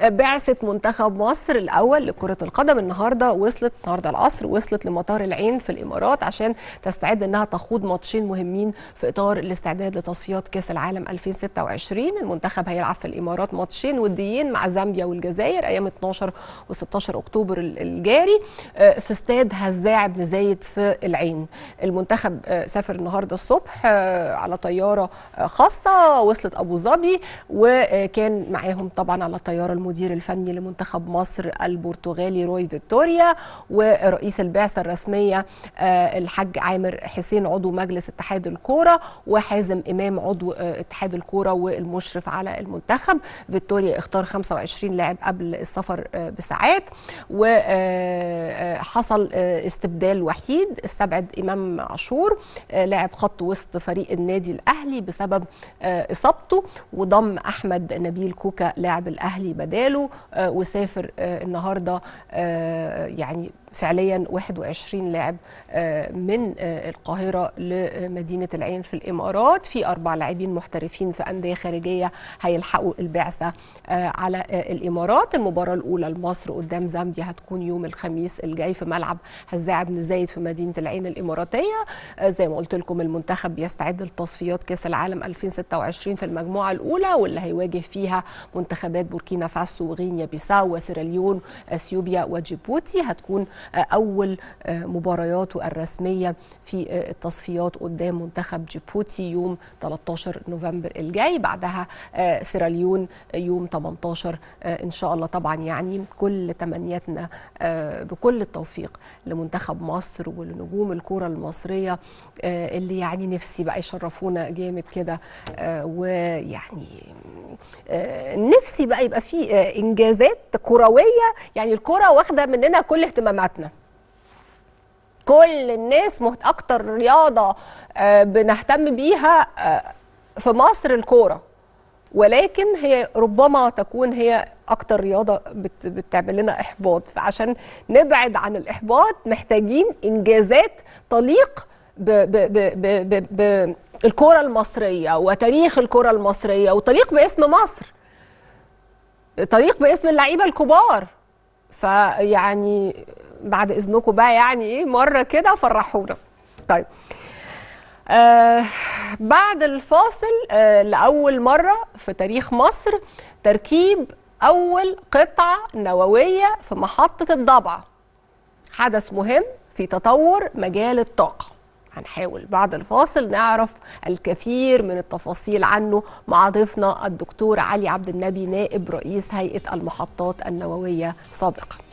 بعثة منتخب مصر الأول لكرة القدم النهاردة وصلت النهاردة العصر وصلت لمطار العين في الإمارات عشان تستعد أنها تخوض ماتشين مهمين في إطار الاستعداد لتصفيات كأس العالم 2026 المنتخب هيلعب في الإمارات ماتشين وديين مع زامبيا والجزائر أيام 12 و16 أكتوبر الجاري في استاد هزاع بن زايد في العين المنتخب سافر النهاردة الصبح على طيارة خاصة وصلت أبو ظبي وكان معاهم طبعا على الطيارة المدير الفني لمنتخب مصر البرتغالي روي فيكتوريا ورئيس البعثة الرسمية الحاج عامر حسين عضو مجلس اتحاد الكورة وحازم إمام عضو اتحاد الكورة والمشرف على المنتخب فيكتوريا اختار 25 لاعب قبل السفر بساعات وحصل استبدال وحيد استبعد إمام عاشور لاعب خط وسط فريق النادي الأهلي بسبب إصابته وضم أحمد نبيل كوكا لاعب الأهلي بداله وسافر النهارده يعني فعليا 21 لاعب من القاهرة لمدينة العين في الإمارات في أربع لاعبين محترفين في أندية خارجية هيلحقوا البعثة على الإمارات المباراة الأولى لمصر قدام زامبيا هتكون يوم الخميس الجاي في ملعب هزاع بن زايد في مدينة العين الإماراتية زي ما قلت لكم المنتخب بيستعد لتصفيات كأس العالم 2026 في المجموعة الأولى واللي هيواجه فيها منتخبات بوركينا فاسو وغينيا بيساو وسيراليون اثيوبيا وجيبوتي هتكون اول مبارياته الرسميه في التصفيات قدام منتخب جيبوتي يوم 13 نوفمبر الجاي بعدها سيراليون يوم 18 ان شاء الله طبعا يعني كل تمنياتنا بكل التوفيق لمنتخب مصر ولنجوم الكره المصريه اللي يعني نفسي بقى يشرفونا جامد كده ويعني نفسي بقى يبقى في انجازات كرويه يعني الكره واخده مننا كل اهتماماتنا كل الناس مهت... اكتر رياضه بنهتم بيها في مصر الكوره ولكن هي ربما تكون هي اكتر رياضه بت... بتعمل لنا احباط فعشان نبعد عن الاحباط محتاجين انجازات تليق ب... ب... ب... ب... ب... ب... الكره المصريه وتاريخ الكره المصريه وتليق باسم مصر تليق باسم اللعيبه الكبار فيعني بعد اذنكم بقى يعني ايه مره كده فرحونا طيب آه بعد الفاصل آه لاول مره في تاريخ مصر تركيب اول قطعه نوويه في محطه الضبعه حدث مهم في تطور مجال الطاقه هنحاول بعد الفاصل نعرف الكثير من التفاصيل عنه مع ضيفنا الدكتور علي عبد النبي نائب رئيس هيئه المحطات النوويه سابقا